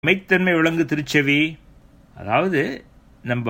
மெய்த்தன்மை விளங்கு திருச்செவி அதாவது நம்ம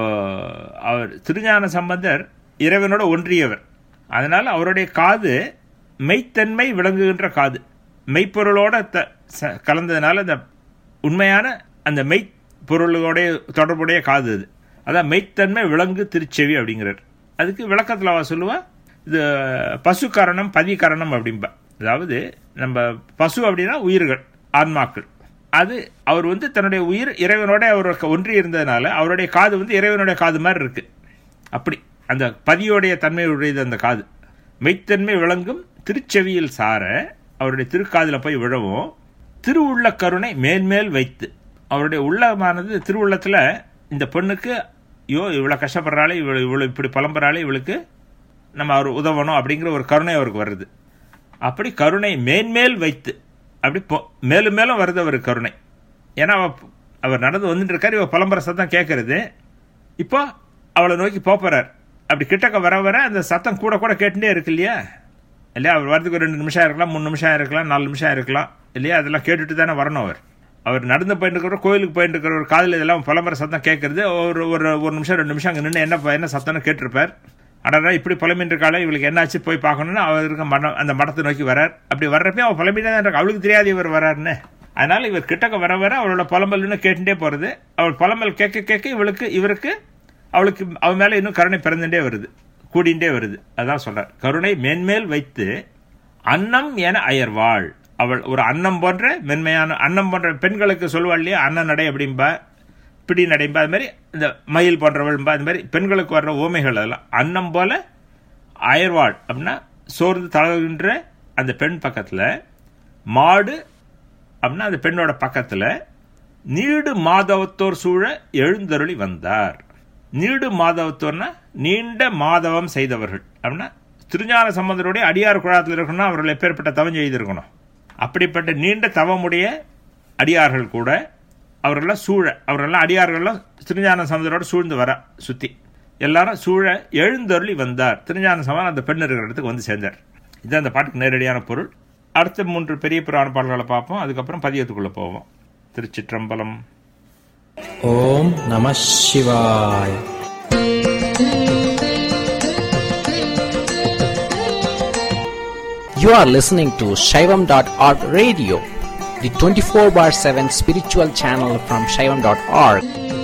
அவர் திருஞான சம்பந்தர் இறைவனோட ஒன்றியவர் அதனால் அவருடைய காது மெய்த்தன்மை விளங்குகின்ற காது மெய்ப்பொருளோட த ச- கலந்ததுனால அந்த உண்மையான அந்த மெய்ப்பொருளோடைய தொடர்புடைய காது அது அதான் மெய்த்தன்மை விளங்கு திருச்செவி அப்படிங்கிறார் அதுக்கு விளக்கத்தில் அவ சொல்லுவா இது பசு கரணம் பதி கரணம் அப்படிம்பா அதாவது நம்ம பசு அப்படின்னா உயிர்கள் ஆன்மாக்கள் அது அவர் வந்து தன்னுடைய உயிர் இறைவனோட அவர் ஒன்றி இருந்ததுனால அவருடைய காது வந்து இறைவனுடைய காது மாதிரி இருக்கு அப்படி அந்த பதியோடைய தன்மையுடையது அந்த காது மெய்த்தன்மை விளங்கும் திருச்செவியில் சார அவருடைய திருக்காதில் போய் விழவும் திருவுள்ள கருணை மேன்மேல் வைத்து அவருடைய உள்ளமானது திருவுள்ளத்தில் இந்த பெண்ணுக்கு ஐயோ இவ்வளோ கஷ்டப்படுறாளே இவ்வளோ இவ்வளோ இப்படி புலம்புறாளே இவளுக்கு நம்ம அவர் உதவணும் அப்படிங்கிற ஒரு கருணை அவருக்கு வருது அப்படி கருணை மேன்மேல் வைத்து அப்படி பொ- மேலும் மேலும் வருது அவருக்கு கருணை ஏன்னா அவ அவர் நடந்து வந்துட்டு இருக்காரு இவ புலம்புற சத்தம் கேட்கறது இப்போ அவளை நோக்கி போறார் அப்படி கிட்டக்க வர வர அந்த சத்தம் கூட கூட கேட்டுட்டே இருக்கு இல்லையா இல்லையா அவர் வரதுக்கு ஒரு ரெண்டு நிமிஷம் இருக்கலாம் மூணு நிமிஷம் இருக்கலாம் நாலு நிமிஷம் இருக்கலாம் இல்லையா அதெல்லாம் கேட்டுட்டு தானே வரணும் அவர் அவர் நடந்து போயிட்டு இருக்கிற கோயிலுக்கு போயிட்டு இருக்கிற ஒரு காதில் இதெல்லாம் புலம்புற சத்தம் கேட்கறது ஒரு ஒரு ஒரு நிமிஷம் ரெண்டு நிமிஷம் அங்கே நின்று என்ன ப- என்ன சத்தம்னு கேட்டிருப்பார் அடடா இப்படி புலம்பின்னு இருக்காளே இவளுக்கு என்னாச்சு போய் பார்க்கணும்னு அவர் இருக்க மடம் அந்த மடத்தை நோக்கி வரார் அப்படி வர்றப்ப அவள் புலம்பிட்டு தான் இருக்கா அவளுக்கு தெரியாது இவர் வராருன்னு அதனால இவர் கிட்டக்க வர வர அவளோட புலம்பல் இன்னும் கேட்டுட்டே போறது அவள் புலம்பல் கேட்க கேட்க இவளுக்கு இவருக்கு அவளுக்கு அவன் மேல இன்னும் கருணை பிறந்துட்டே வருது கூடிண்டே வருது அதான் சொல்றார் கருணை மேன்மேல் வைத்து அன்னம் என அயர்வாள் அவள் ஒரு அன்னம் போன்ற மென்மையான அன்னம் போன்ற பெண்களுக்கு சொல்லுவாள் இல்லையா அன்ன நடை அப்படிம்பா பிடி நடைம்பா அது மாதிரி இந்த மயில் போன்றவள்பா அது மாதிரி பெண்களுக்கு வர்ற ஓமைகள் அதெல்லாம் அன்னம் போல அயர்வாள் அப்படின்னா சோர்ந்து தளர்கின்ற அந்த பெண் பக்கத்தில் மாடு அப்படின்னா அந்த பெண்ணோட பக்கத்தில் நீடு மாதவத்தோர் சூழ எழுந்தருளி வந்தார் நீடு மாதவத்தோர்னா நீண்ட மாதவம் செய்தவர்கள் அப்படின்னா திருஞான சம்பந்தருடைய அடியார் குழாத்தில் இருக்கணும்னா அவர்கள் எப்பேற்பட்ட தவம் செய்திருக்கணும் அப்படிப்பட்ட நீண்ட தவமுடைய அடியார்கள் கூட அவர்களெல்லாம் சூழ அவர்களெல்லாம் அடியார்கள்லாம் திருஞான சம்பந்தரோட சூழ்ந்து வர சுத்தி எல்லாரும் சூழ எழுந்தருளி வந்தார் திருஞான சம்பந்தம் அந்த பெண் இருக்கிற இடத்துக்கு வந்து சேர்ந்தார் இது அந்த பாட்டுக்கு நேரடியான பொருள் அடுத்த மூன்று பெரிய புராண பாடல்களை பார்ப்போம் அதுக்கப்புறம் பதியத்துக்குள்ள போவோம் திருச்சிற்றம்பலம் ஓம் நம சிவாய் You are listening to Shaivam.org radio, the 24 bar 7 spiritual channel from Shaivam.org.